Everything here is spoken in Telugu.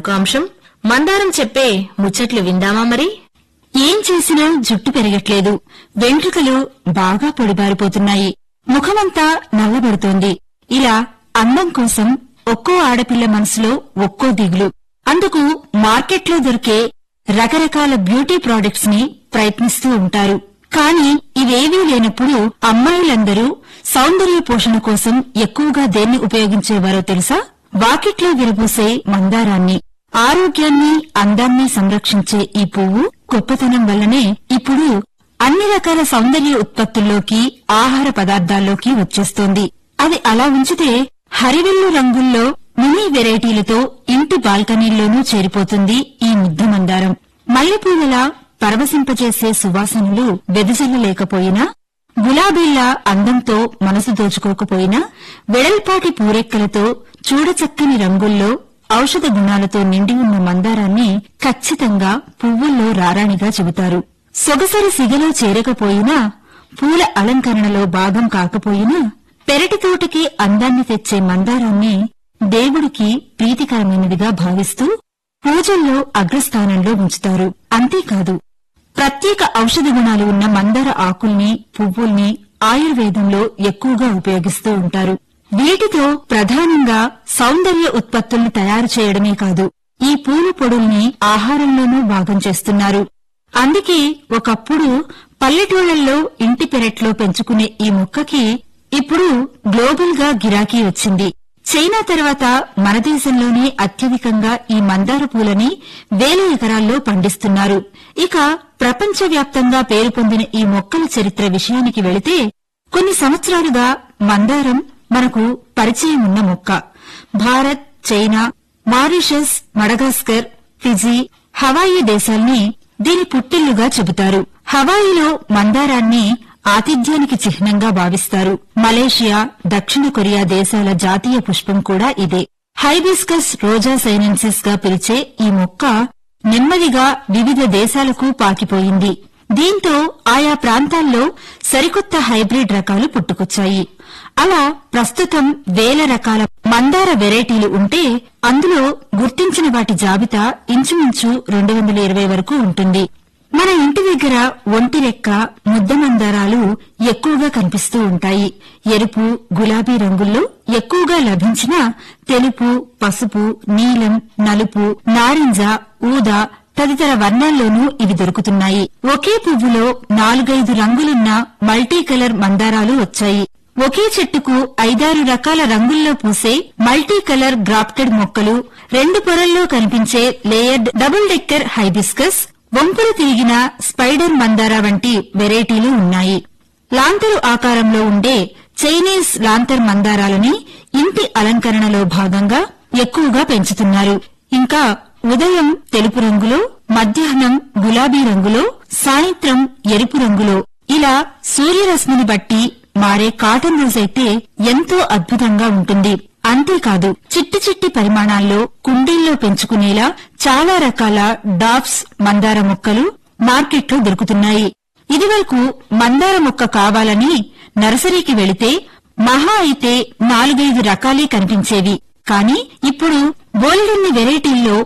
ఒక అంశం మందారం చెప్పే ముచ్చట్లు విందామా మరి ఏం చేసినా జుట్టు పెరగట్లేదు వెంట్రుకలు బాగా పొడిబారిపోతున్నాయి ముఖమంతా నల్లబడుతోంది ఇలా అందం కోసం ఒక్కో ఆడపిల్ల మనసులో ఒక్కో దిగులు అందుకు మార్కెట్లో దొరికే రకరకాల బ్యూటీ ప్రొడక్ట్స్ ని ప్రయత్నిస్తూ ఉంటారు కానీ ఇవేవీ లేనప్పుడు అమ్మాయిలందరూ సౌందర్య పోషణ కోసం ఎక్కువగా దేన్ని ఉపయోగించేవారో తెలుసా వాకిట్లో విరబూసే మందారాన్ని ఆరోగ్యాన్ని అందాన్ని సంరక్షించే ఈ పువ్వు గొప్పతనం వల్లనే ఇప్పుడు అన్ని రకాల సౌందర్య ఉత్పత్తుల్లోకి ఆహార పదార్థాల్లోకి వచ్చేస్తోంది అది అలా ఉంచితే హరివిల్లు రంగుల్లో మినీ వెరైటీలతో ఇంటి బాల్కనీల్లోనూ చేరిపోతుంది ఈ ముద్ద మందారం మల్లెపూలలా పరవశింపజేసే సువాసనలు వెదజల్లలేకపోయినా గులాబీల్లా అందంతో మనసు దోచుకోకపోయినా వెడల్పాటి పూరెక్కలతో చూడచక్కని రంగుల్లో ఔషధ గుణాలతో నిండి ఉన్న మందారాన్ని ఖచ్చితంగా పువ్వుల్లో రారాణిగా చెబుతారు సొగసరి సిగలో చేరకపోయినా పూల అలంకరణలో భాగం కాకపోయినా పెరటి తోటకి అందాన్ని తెచ్చే మందారాన్ని దేవుడికి ప్రీతికరమైనదిగా భావిస్తూ పూజల్లో అగ్రస్థానంలో ఉంచుతారు అంతేకాదు ప్రత్యేక ఔషధ గుణాలు ఉన్న మందార ఆకుల్ని పువ్వుల్ని ఆయుర్వేదంలో ఎక్కువగా ఉపయోగిస్తూ ఉంటారు వీటితో ప్రధానంగా సౌందర్య ఉత్పత్తుల్ని తయారు చేయడమే కాదు ఈ పూల పొడుల్ని ఆహారంలోనూ భాగం చేస్తున్నారు అందుకే ఒకప్పుడు పల్లెటూళ్లలో ఇంటి పెరట్లో పెంచుకునే ఈ మొక్కకి ఇప్పుడు గ్లోబల్ గా గిరాకీ వచ్చింది చైనా తర్వాత మన దేశంలోనే అత్యధికంగా ఈ మందార పూలని వేల ఎకరాల్లో పండిస్తున్నారు ఇక ప్రపంచవ్యాప్తంగా పేరు పొందిన ఈ మొక్కల చరిత్ర విషయానికి వెళితే కొన్ని సంవత్సరాలుగా మందారం మనకు పరిచయం ఉన్న మొక్క Bharat China Mauritius Madagascar Fiji Hawaii దేశాల్ని దీని పుట్టిల్లుగా చెబుతారు హవాయిలో మందారాన్ని ఆతిథ్యానికి చిహ్నంగా భావిస్తారు మలేషియా దక్షిణ కొరియా దేశాల జాతీయ పుష్పం కూడా ఇదే హైబిస్కస్ రోజా సైనెన్సిస్ గా పిలిచే ఈ మొక్క నెమ్మదిగా వివిధ దేశాలకు పాకిపోయింది దీంతో ఆయా ప్రాంతాల్లో సరికొత్త హైబ్రిడ్ రకాలు పుట్టుకొచ్చాయి అలా ప్రస్తుతం వేల రకాల మందార వెరైటీలు ఉంటే అందులో గుర్తించిన వాటి జాబితా ఇంచుమించు రెండు వందల ఇరవై వరకు ఉంటుంది మన ఇంటి దగ్గర ఒంటి రెక్క ముద్ద మందారాలు ఎక్కువగా కనిపిస్తూ ఉంటాయి ఎరుపు గులాబీ రంగుల్లో ఎక్కువగా లభించిన తెలుపు పసుపు నీలం నలుపు నారింజ ఊదా తదితర వర్ణాల్లోనూ ఇవి దొరుకుతున్నాయి ఒకే పువ్వులో నాలుగైదు రంగులున్న మల్టీ కలర్ మందారాలు వచ్చాయి ఒకే చెట్టుకు ఐదారు రకాల రంగుల్లో పూసే మల్టీ కలర్ గ్రాఫ్టెడ్ మొక్కలు రెండు పొరల్లో కనిపించే లేయర్డ్ డబుల్ డెక్కర్ హైబిస్కస్ వంపులు తిరిగిన స్పైడర్ మందార వంటి వెరైటీలు ఉన్నాయి లాంతరు ఆకారంలో ఉండే చైనీస్ లాంతర్ మందారాలని ఇంటి అలంకరణలో భాగంగా ఎక్కువగా పెంచుతున్నారు ఇంకా ఉదయం తెలుపు రంగులో మధ్యాహ్నం గులాబీ రంగులో సాయంత్రం ఎరుపు రంగులో ఇలా సూర్యరశ్మిని బట్టి మారే కాటన్ రోజైతే ఎంతో అద్భుతంగా ఉంటుంది అంతేకాదు చిట్టి చిట్టి పరిమాణాల్లో కుండీల్లో పెంచుకునేలా చాలా రకాల డాఫ్స్ మందార మొక్కలు మార్కెట్లో దొరుకుతున్నాయి ఇదివరకు మందార మొక్క కావాలని నర్సరీకి వెళితే మహా అయితే నాలుగైదు రకాలే కనిపించేవి కానీ ఇప్పుడు బోలెడన్ని వెరైటీల్లో